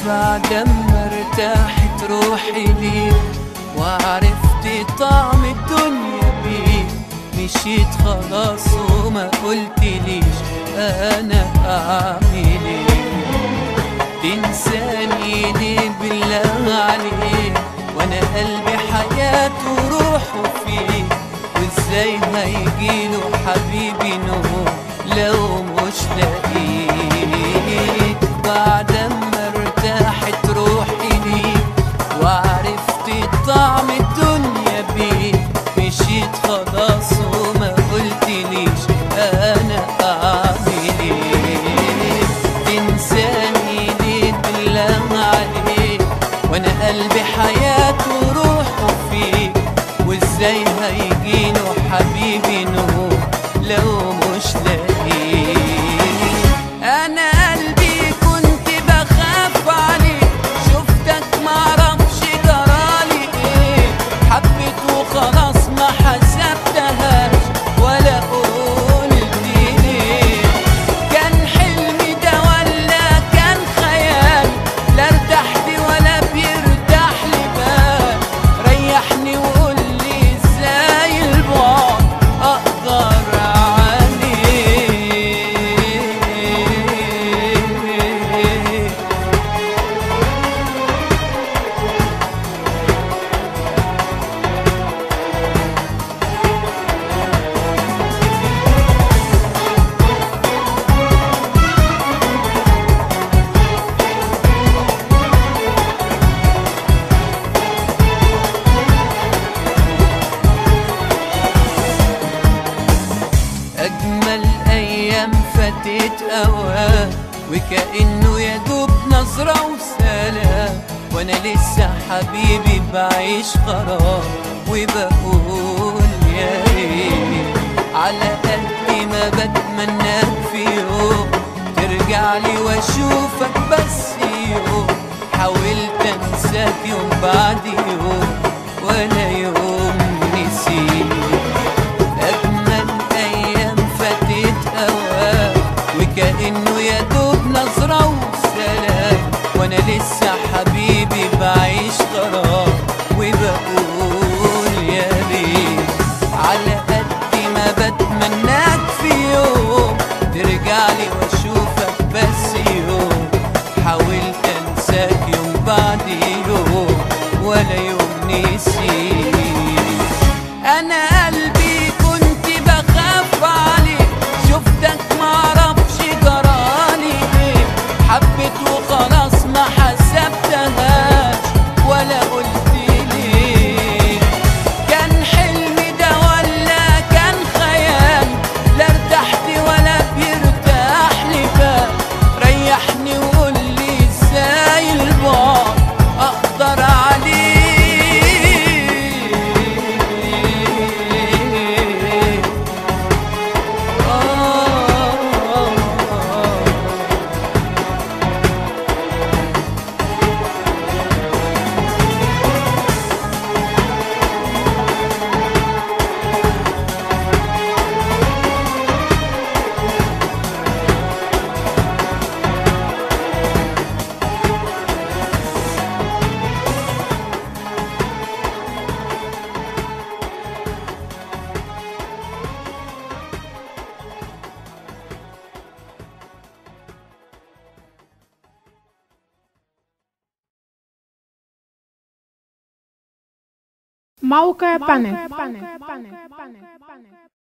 بعد ما ارتاحت روحي ليك وعرفت طعم الدنيا بيك مشيت خلاص وما قلتليش انا اعمل ايه تنساني ليه بالله عليك وانا قلبي حياته وروحه فيه وازاي هيجيله حبيبي نور لو مش لاقيك بعد ما ارتاحت روحي ليك وعرفت طعم الدنيا بيك مشيت خلاص وما قلتليش انا اعمل ايه تنساني ليه بالله عليك وانا قلبي حياته وروحه فيك وازاي هيجيله حبيبي نور لو مش لاقيك انا قلبي كنت بخاف عليك شفتك معرفش جرالي ايه حبيت وخلاص ما حسبتهاش ولا قلت ليه كان حلمي ده ولا كان خيال لا ارتحت ولا بيرتاح لي بال ريحني وقول لي ازاي البعد اقدر عليه أجمل أيام فاتت أوام وكأنه يدوب نظرة وسلام وأنا لسه حبيبي بعيش غرام وبقول يا ريت على قد ما بتمناك في يوم ترجع لي واشوفك بس يوم حاولت انساك يوم بعد يوم ولا يوم نسيت أجمل أيام فاتت أوام وكأنه يدوب نظرة وسلام وأنا لسه حبيبي بعيش غرام وبقول يا ريت على قد ما بتمناك في يوم ترجع لي وأشوفك بس يوم حاولت أنساك يوم بعد يوم ولا يوم نسيت انا قلبي كنت بخاف عليك شفتك معرفش جرالي ايه حبيت وخلاص ما حسبتهاش ولا قلت ليه كان حلمي ده ولا كان خيال لا ارتحت ولا بيرتاح لي بال ريحني وقول لي ازاي البعد اقدر عليه آه موقع بانل